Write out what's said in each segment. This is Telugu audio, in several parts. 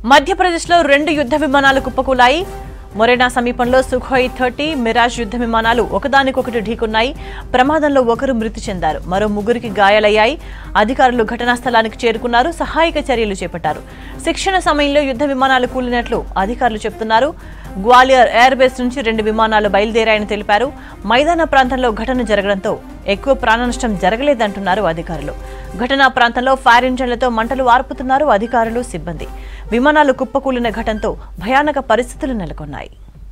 మధ్యప్రదేశ్లో రెండు యుద్ధ విమానాలు కుప్పకూలాయి మొరేనా సమీపంలో సుఖోయ్ థర్టీ మిరాజ్ యుద్ధ విమానాలు ఒకదానికొకటి ఢీకొన్నాయి ప్రమాదంలో ఒకరు మృతి చెందారు మరో ముగ్గురికి గాయాలయ్యాయి అధికారులు ఘటనా స్థలానికి చేరుకున్నారు సహాయక చర్యలు చేపట్టారు శిక్షణ సమయంలో యుద్ధ విమానాలు కూలినట్లు అధికారులు చెబుతున్నారు గ్వాలియర్ ఎయిర్ బేస్ నుంచి రెండు విమానాలు బయలుదేరాయని తెలిపారు మైదాన ప్రాంతంలో ఘటన జరగడంతో ఎక్కువ ప్రాణనష్టం జరగలేదంటున్నారు అధికారులు ఘటనా ప్రాంతంలో ఫైర్ ఇంజన్లతో మంటలు ఆర్పుతున్నారు అధికారులు సిబ్బంది విమానాలు కుప్పకూలిన ఘటనతో భయానక పరిస్థితులు నెలకొన్నాయి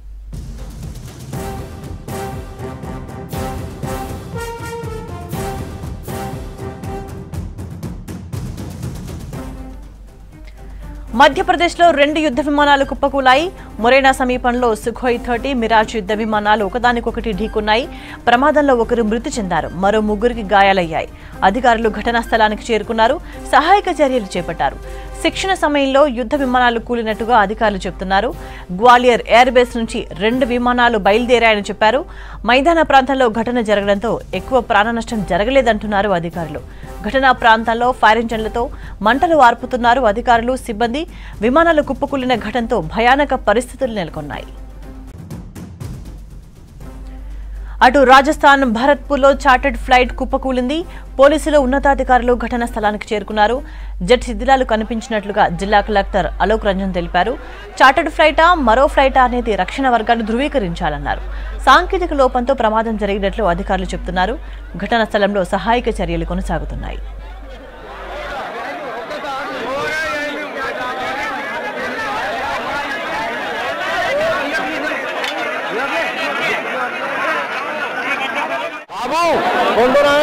మధ్యప్రదేశ్లో రెండు యుద్ధ విమానాలు కుప్పకూలాయి మొరేనా సమీపంలో సుఖోయ్ థర్టీ మిరాజ్ యుద్ధ విమానాలు ఒకదానికొకటి ఢీకొన్నాయి ప్రమాదంలో ఒకరు మృతి చెందారు మరో ముగ్గురికి గాయాలయ్యాయి అధికారులు ఘటనా స్థలానికి చేరుకున్నారు సహాయక చర్యలు చేపట్టారు శిక్షణ సమయంలో యుద్ధ విమానాలు కూలినట్టుగా అధికారులు చెబుతున్నారు గ్వాలియర్ ఎయిర్ బేస్ నుంచి రెండు విమానాలు బయలుదేరాయని చెప్పారు మైదాన ప్రాంతంలో ఘటన జరగడంతో ఎక్కువ ప్రాణనష్టం జరగలేదంటున్నారు అధికారులు ఘటనా ప్రాంతాల్లో ఫైర్ ఇంజన్లతో మంటలు ఆర్పుతున్నారు అధికారులు సిబ్బంది విమానాలు కుప్పకూలిన ఘటనతో భయానక పరిస్థితులు నెలకొన్నాయి అటు రాజస్థాన్ భరత్పూర్లో చార్టెడ్ ఫ్లైట్ కుప్పకూలింది పోలీసులు ఉన్నతాధికారులు ఘటనా స్థలానికి చేరుకున్నారు జెట్ శిథిలాలు కనిపించినట్లుగా జిల్లా కలెక్టర్ అలోక్ రంజన్ తెలిపారు చార్టెడ్ ఫ్లైటా మరో ఫ్లైటా అనేది రక్షణ వర్గాలు ధృవీకరించాలన్నారు సాంకేతిక లోపంతో ప్రమాదం జరిగినట్లు అధికారులు చెబుతున్నారు ఘటనా స్థలంలో సహాయక చర్యలు కొనసాగుతున్నాయి బాబు కొండరా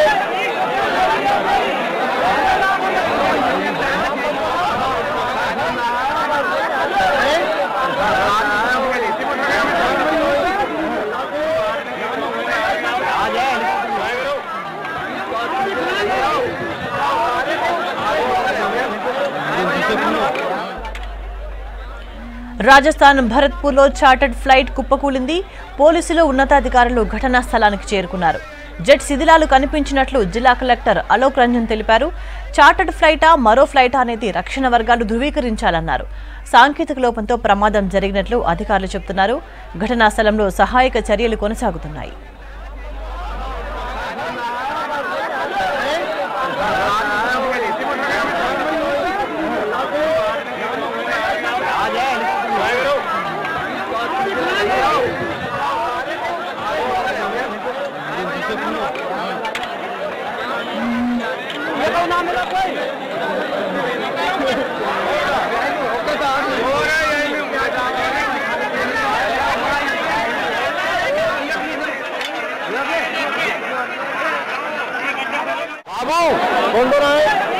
రాజస్థాన్ భరత్పూర్లో చార్టర్డ్ ఫ్లైట్ కుప్పకూలింది పోలీసులు ఉన్నతాధికారులు ఘటనా స్థలానికి చేరుకున్నారు జెట్ శిథిలాలు కనిపించినట్లు జిల్లా కలెక్టర్ అలోక్ రంజన్ తెలిపారు చార్టర్డ్ ఫ్లైటా మరో ఫ్లైటా అనేది రక్షణ వర్గాలు ధృవీకరించాలన్నారు సాంకేతిక లోపంతో ప్రమాదం జరిగినట్లు అధికారులు చెబుతున్నారు ఘటనా స్థలంలో సహాయక చర్యలు కొనసాగుతున్నాయి బాబు కొండరా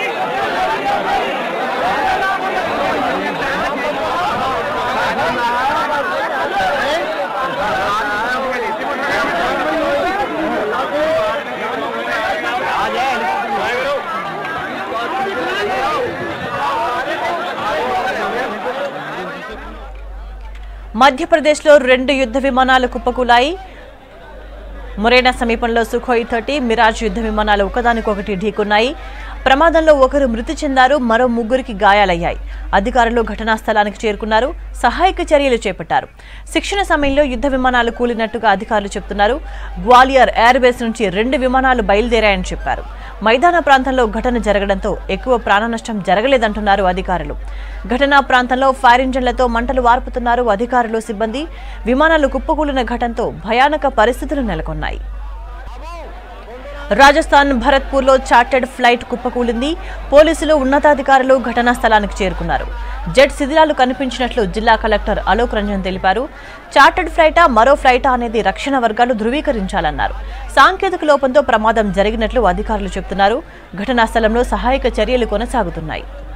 మధ్యప్రదేశ్లో రెండు యుద్ధ విమానాలు కుప్పకూలాయి మొరేనా సమీపంలో సుఖోయ్ థర్టీ మిరాజ్ యుద్ధ విమానాలు ఒకదానికొకటి ఢీకొన్నాయి ప్రమాదంలో ఒకరు మృతి చెందారు మరో ముగ్గురికి గాయాలయ్యాయి అధికారులు ఘటనా స్థలానికి చేరుకున్నారు సహాయక చర్యలు చేపట్టారు శిక్షణ సమయంలో యుద్ధ విమానాలు కూలినట్టుగా అధికారులు చెబుతున్నారు గ్వాలియర్ ఎయిర్ బేస్ నుంచి రెండు విమానాలు బయలుదేరాయని చెప్పారు మైదాన ప్రాంతంలో ఘటన జరగడంతో ఎక్కువ ప్రాణనష్టం జరగలేదంటున్నారు అధికారులు ఘటనా ప్రాంతంలో ఫైర్ ఇంజన్లతో మంటలు వార్పుతున్నారు అధికారులు సిబ్బంది విమానాలు కుప్పకూలిన ఘటనతో భయానక పరిస్థితులు నెలకొన్నాయి రాజస్థాన్ భరత్పూర్లో చార్టెడ్ ఫ్లైట్ కుప్పకూలింది పోలీసులు ఉన్నతాధికారులు ఘటనా స్థలానికి చేరుకున్నారు జెట్ శిథిలాలు కనిపించినట్లు జిల్లా కలెక్టర్ అలోక్ రంజన్ తెలిపారు చార్టెడ్ ఫ్లైటా మరో ఫ్లైటా అనేది రక్షణ వర్గాలు ధృవీకరించాలన్నారు సాంకేతిక లోపంతో ప్రమాదం జరిగినట్లు అధికారులు చెబుతున్నారు ఘటనా స్థలంలో సహాయక చర్యలు కొనసాగుతున్నాయి